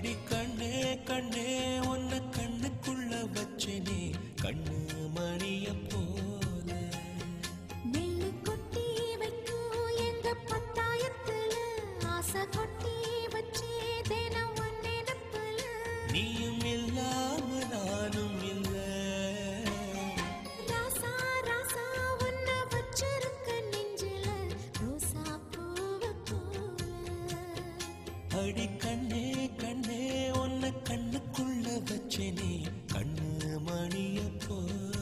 அடி கண்ணே கண்ணே உன்னை கண்ணுக்குள்ள வச்சனே கண்ணு மணிய போல நெல்லு கொட்டி வைக்கும் எங்க பத்தாயத்துல ஆசை கொட்டி வச்சே தினம் உன் நினைப்புல நீயும் இல்லாம நானும் இல்ல ராசா ராசா உன்னை வச்சிருக்க நெஞ்சில ரோசா பூவை போல அடி கண்ணே கண்ணே உன்னை கண்ணுக்குள்ள வச்சனே கண்ணு மணிய போல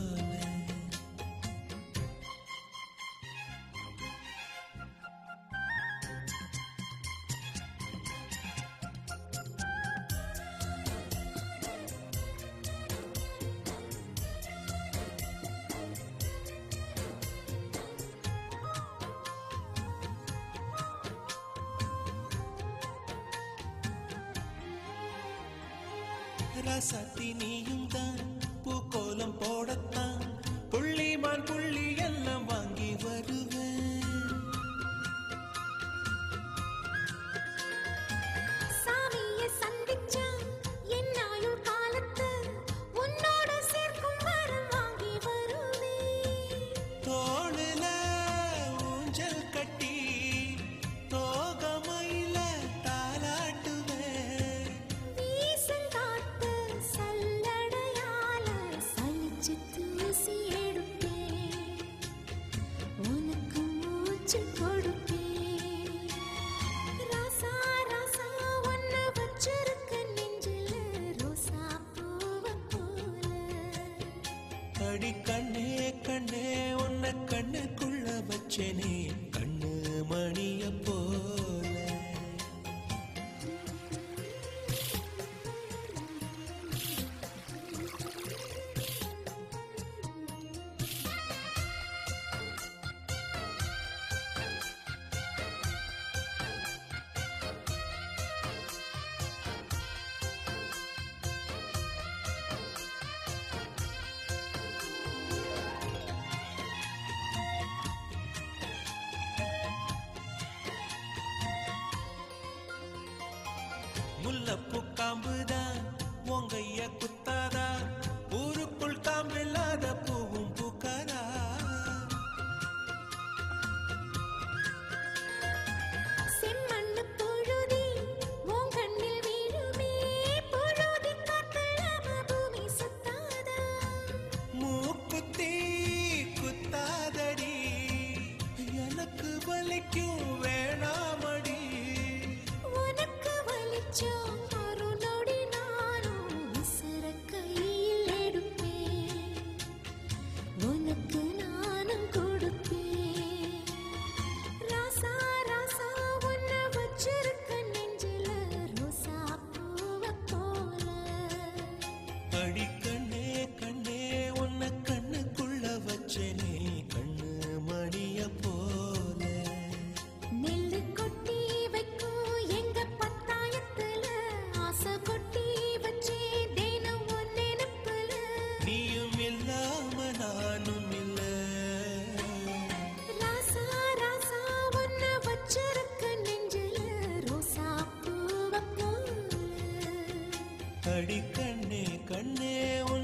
ரசத்தி நீயும் தான் பூக்கோலம் போடத்தான் புள்ளிமான் புள்ளி எல்லாம் வாங்கி வருவேன் சாமிய சந்திச்சா என் ஆயுள் காலத்து உன்னோட சேர்க்கும் வரம் வாங்கி வருவேன் தோளுல ஊஞ்சல் கட்டி தோகமையில தாலாட்டுவேன் வீசங்காத்து சல்லடையால சலிச்சு தூசி எடுப்பேன் உனக்கு மூச்சு கொடுப்பேன் ராசா ராசா உன்னை வச்சிருக்க நெஞ்சில ரோசா பூவை போல அடி கண்ணே கண்ணே உன்னை கண்ணுக்குள்ள வச்சனே கண்ணு மணிய போல முல்லப்பூ காம்புதான் உங்கைய குத்தாதா ஊருக்குள் காம்பில்லாத பூவும் பூக்காதா செம்மண்ணு புழுதி உன் கண்ணில் வீழுமே புழுதி காத்துல பூமி சுத்தாதா மூக்குத்தி குத்தாதடி எனக்கு வலிக்கும் வேணாமடி உனக்கு வலிச்சோம் ஒரு நொடி நானும் விசிற கையில் எடுப்பேன் உனக்கு நானும் கொடுப்பேன் ராசா ராசா உன்னை வச்சிருக்க நெஞ்சில ரோசா பூவை போல அடி கண்ணே கண்ணே உன்னை கண்ணுக்குள்ள வச்சனே கண்ணு மணிய போல நெல்லு கொட்டி வைக்கும் எங்க பத்தாயத்துல ஆசை கொட்டி வச்சே தினம் உன் நினைப்புல நீயும் இல்லாம நானும் இல்ல ராசா ராசா உன்னை வச்சிருக்க நெஞ்சில ரோசா பூவை போல அடி கண்ணே கண்ணே உன்